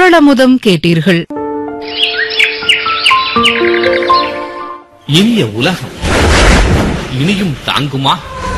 குரலமுதம் கேட்டீர்கள் இனிய உலகம் இனியும் தாங்குமா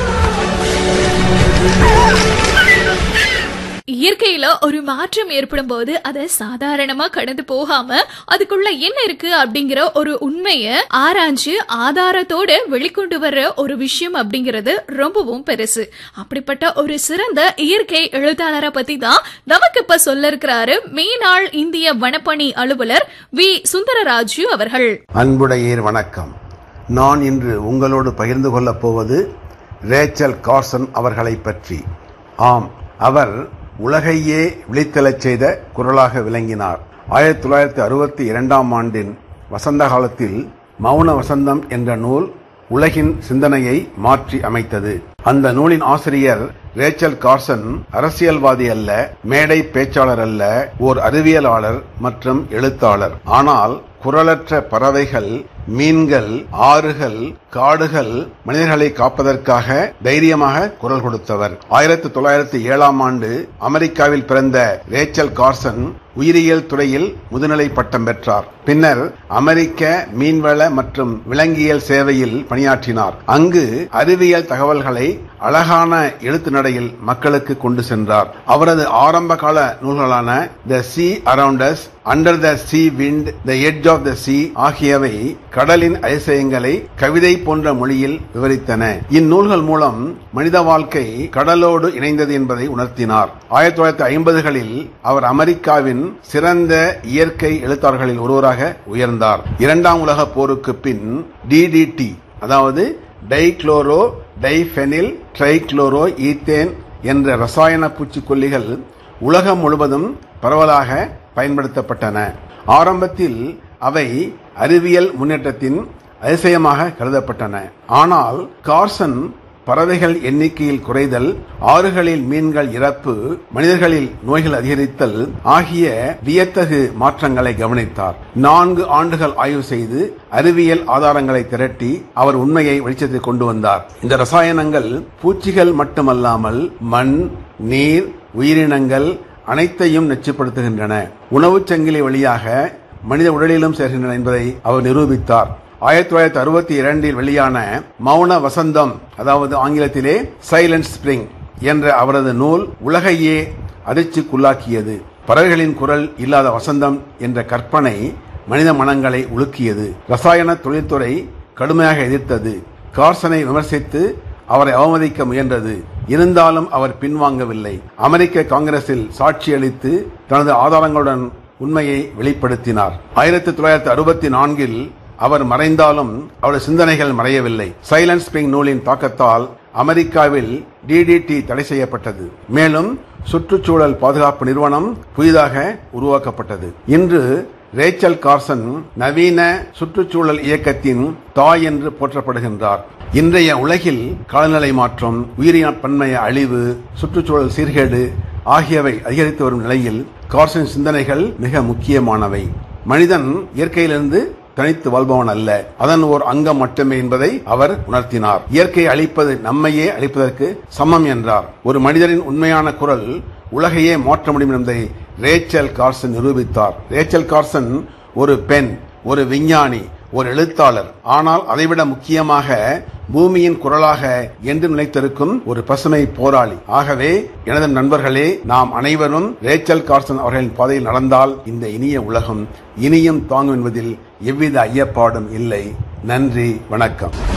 இயற்கையில ஒரு மாற்றம் ஏற்படும் போது அதை சாதாரணமா கடந்து போகாம அதுக்குள்ள என்ன இருக்கு அப்படிங்கிற ஒரு உண்மைய ஆராய்ஞ்சு ஆதாரத்தோட வெளிக்கொண்டு வர்ற ஒரு விஷயம் அப்படிங்கிறது ரொம்பவும் பெருசு அப்படிப்பட்ட ஒரு சிறந்த இயற்கை எழுத்தாளரை பத்தி தான் நமக்கு இப்ப சொல்ல இருக்கிறாரு மேனாள் இந்திய வனப்பணி அலுவலர் வி சுந்தரராஜு அவர்கள் அன்புடையீர் வணக்கம் நான் இன்று உங்களோடு பகிர்ந்து கொள்ளப் போவது ரேச்சல் கார்சன் அவர்களை பற்றி ஆம் அவர் உலகையே விழித்தெழச் செய்த குரலாக விளங்கினார் ஆயிரத்தி தொள்ளாயிரத்தி அறுபத்தி இரண்டாம் ஆண்டின் வசந்த காலத்தில் மௌன வசந்தம் என்ற நூல் உலகின் சிந்தனையை மாற்றி அமைத்தது அந்த நூலின் ஆசிரியர் ரேச்சல் கார்சன் அரசியல்வாதி அல்ல மேடை பேச்சாளர் அல்ல ஓர் அறிவியலாளர் மற்றும் எழுத்தாளர் ஆனால் குரலற்ற பறவைகள் மீன்கள் ஆறுகள் காடுகள் மனிதர்களை காப்பதற்காக தைரியமாக குரல் கொடுத்தவர் ஆயிரத்தி தொள்ளாயிரத்தி ஏழாம் ஆண்டு அமெரிக்காவில் பிறந்த ரேச்சல் கார்சன் உயிரியல் துறையில் முதுநிலை பட்டம் பெற்றார் பின்னர் அமெரிக்க மீன்வள மற்றும் விலங்கியல் சேவையில் பணியாற்றினார் அங்கு அறிவியல் தகவல்களை அழகான எழுத்து நடையில் மக்களுக்கு கொண்டு சென்றார் அவரது ஆரம்ப கால நூல்களான the sea around us under the sea wind the edge of the sea ஆகியவை கடலின் அதிசயங்களை கவிதை போன்ற மொழியில் விவரித்தன இந்நூல்கள் மூலம் மனித வாழ்க்கை கடலோடு இணைந்தது என்பதை உணர்த்தினார் ஆயிரத்தி தொள்ளாயிரத்தி ஐம்பதுகளில் அவர் அமெரிக்காவின் சிறந்த இயற்கை எழுத்தாளர்களில் ஒருவராக உயர்ந்தார் இரண்டாம் உலக போருக்கு பின் டிடிடி அதாவது டைக்ளோரோ டைஃபெனில் ட்ரைக்ளோரோ ஈத்தேன் என்ற ரசாயன பூச்சிக்கொல்லிகள் உலகம் முழுவதும் பரவலாக பயன்படுத்தப்பட்டன ஆரம்பத்தில் அவை அறிவியல் முன்னேற்றத்தின் அதிசயமாக கருதப்பட்டன ஆனால் கார்சன் பறவைகள் எண்ணிக்கையில் குறைதல் ஆறுகளில் மீன்கள் இறப்பு மனிதர்களில் நோய்கள் அதிகரித்தல் ஆகிய வியத்தகு மாற்றங்களை கவனித்தார் நான்கு ஆண்டுகள் ஆய்வு செய்து அறிவியல் ஆதாரங்களை திரட்டி அவர் உண்மையை வெளிச்சத்தில் கொண்டு வந்தார் இந்த ரசாயனங்கள் பூச்சிகள் மட்டுமல்லாமல் மண் நீர் உயிரினங்கள் அனைத்தையும் நச்சுப்படுத்துகின்றன உணவுச் சங்கிலி வழியாக மனித உடலிலும் சேர்கின்றன என்பதை அவர் நிரூபித்தார் ஆயிரத்தி தொள்ளாயிரத்தி அறுபத்தி இரண்டில் வெளியான மௌன வசந்தம் அதாவது ஆங்கிலத்திலே சைலண்ட் ஸ்பிரிங் என்ற அவரது நூல் உலகையே அதிர்ச்சிக்குள்ளாக்கியது பறவைகளின் குரல் இல்லாத வசந்தம் என்ற கற்பனை மனித மனங்களை உலுக்கியது ரசாயன தொழில்துறை கடுமையாக எதிர்த்தது கார்சனை விமர்சித்து அவரை அவமதிக்க முயன்றது இருந்தாலும் அவர் பின்வாங்கவில்லை அமெரிக்க காங்கிரஸில் சாட்சியளித்து தனது ஆதாரங்களுடன் உண்மையை வெளிப்படுத்தினார் ஆயிரத்தி தொள்ளாயிரத்தி அறுபத்தி நான்கில் அவர் மறைந்தாலும் அவரது சிந்தனைகள் மறையவில்லை சைலன்ஸ் ஸ்பிரிங் நூலின் தாக்கத்தால் அமெரிக்காவில் டிடிடி தடை செய்யப்பட்டது மேலும் சுற்றுச்சூழல் பாதுகாப்பு நிறுவனம் புதிதாக உருவாக்கப்பட்டது இன்று ரேச்சல் கார்சன் நவீன சுற்றுச்சூழல் இயக்கத்தின் தாய் என்று போற்றப்படுகின்றார் இன்றைய உலகில் காலநிலை மாற்றம் உயிரின பன்மைய அழிவு சுற்றுச்சூழல் சீர்கேடு ஆகியவை அதிகரித்து வரும் நிலையில் கார்சன் சிந்தனைகள் மிக முக்கியமானவை மனிதன் இயற்கையிலிருந்து தனித்து வாழ்பவன் அல்ல அதன் ஓர் அங்கம் மட்டுமே என்பதை அவர் உணர்த்தினார் இயற்கையை அழிப்பது நம்மையே அழிப்பதற்கு சமம் என்றார் ஒரு மனிதரின் உண்மையான குரல் உலகையே மாற்ற முடியும் என்பதை ரேச்சல் கார்சன் நிரூபித்தார் ரேச்சல் கார்சன் ஒரு பெண் ஒரு விஞ்ஞானி ஒரு எழுத்தாளர் ஆனால் அதைவிட முக்கியமாக பூமியின் குரலாக என்று நிலைத்திருக்கும் ஒரு பசுமை போராளி ஆகவே எனது நண்பர்களே நாம் அனைவரும் ரேச்சல் கார்சன் அவர்களின் பாதையில் நடந்தால் இந்த இனிய உலகம் இனியும் தாங்கும் என்பதில் எவ்வித ஐயப்பாடும் இல்லை நன்றி வணக்கம்